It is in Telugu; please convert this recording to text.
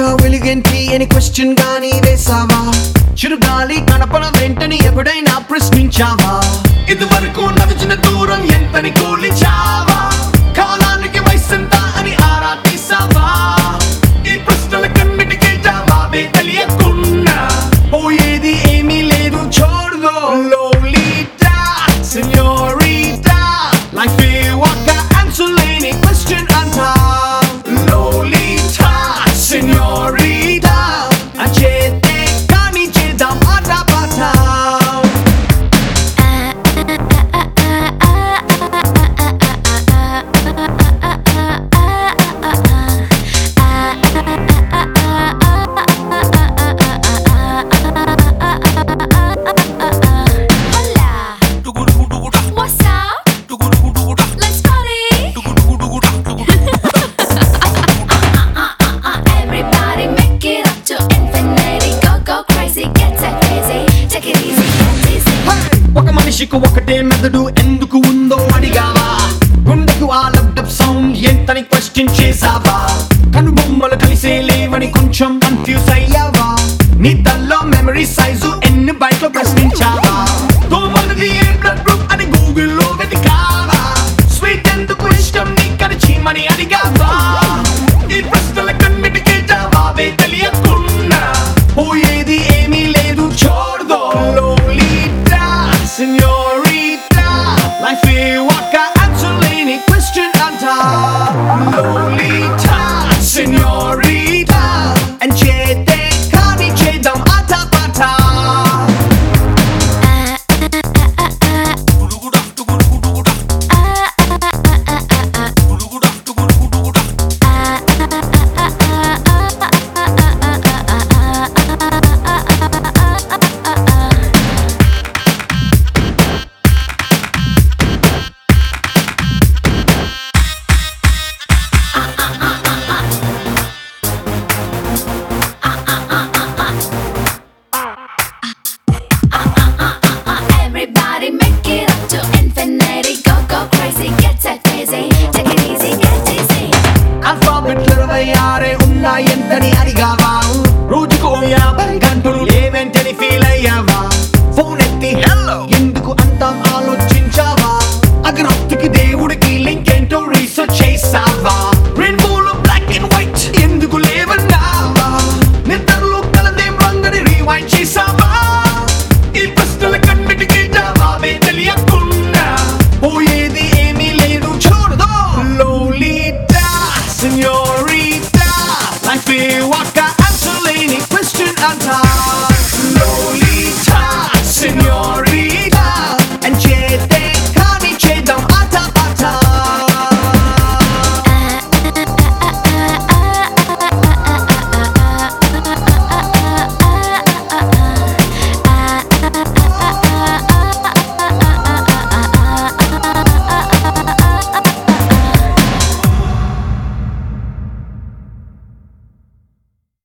వెలుగేంటి అని క్వశ్చన్ గాని వేసావా చిరుగాలి కనపన వెంటని ఎప్పుడైనా ప్రశ్నించావా ఇదివరకు నడిచిన దూరం ఎంతని కూలిచావా కాలానికి వయసెంత అని ఆరా తీసావా ఈ ప్రశ్నల కన్నిటికీ జవాబే తెలియకున్నా పోయేది ఏమీ లేదు చూడదు లోలీటా సెన్యోరిటా లైఫ్ ఏ ఒక్క ఆన్సర్ లేని క్వశ్చన్ అంటా లోలీటా సెన్యోరిటా అచేతే కానీ చేద్దాం ఆట పాట Hola, what's up? Let's party. Everybody make it up to infinity. Go, go crazy, get that crazy. Take it easy, get easy. ఒక మనిషికి ఒకటే మెదడు ఎందుకు ఉందో అడిగావా గుండెకు ఆ లబ్డబ్ సౌండ్ ఎంతని క్వశ్చన్ చేసావా కనుబొమ్మలు కలిసే లేవని కొంచెం కన్ఫ్యూజ్ అయ్యావా నీ తల్లో మెమరీ సైజు ఎన్ని బయట ప్రశ్నించావా తోమలది ఏ బ్లడ్ గ్రూప్ అని గూగుల్లో వెతికావా స్వీట్ ఎందుకు ఇష్టం నీకని చీమని అడిగావా ఈ ప్రశ్నల కన్నిటికీ జవాబే తెలియకున్నా పోయేది ఏమీ లేదు చూడదో లోలీటా సెన్యోరిటా లైఫ్ ఏ ఒక్క ఆన్సర్ లేని క్వశ్చన్ అంటా లోలీటా సెన్యోరిటా అని చేతే కానీ చేద్దాం ఆట పాట Everybody make it up to infinity. Go, go crazy, get that crazy. Take it easy, get easy. ఆల్ఫాబెట్లు ఇరవై ఆరే ఉన్నాయంతని అడిగావా రోజుకు ఓ యాభై గంటలు లేవెంటని ఫీల్ అయ్యావా ఫోన్ ఎత్తి హెల్లో ఎందుకు అంత ఆలోచించావా అగ్రహ్తికి దేవుడికి లింక్ ఏంటో రీసెర్చ్ చేసావా రెయిన్బోలో బ్లాక్ అండ్ వైట్ ఎందుకు లేవన్నావా నిద్రలో కలదేం రంగని రీవైండ్ చేసావా ఈ ప్రశ్నల కన్నిటికీ జవాబే తెలియకున్నా పోయేది ఏమీ లేదు చూడదు లోలీటా సెన్యోరిటా లైఫ్ ఏ ఒక్క ఆన్సర్ లేని క్వశ్చన్ అంటా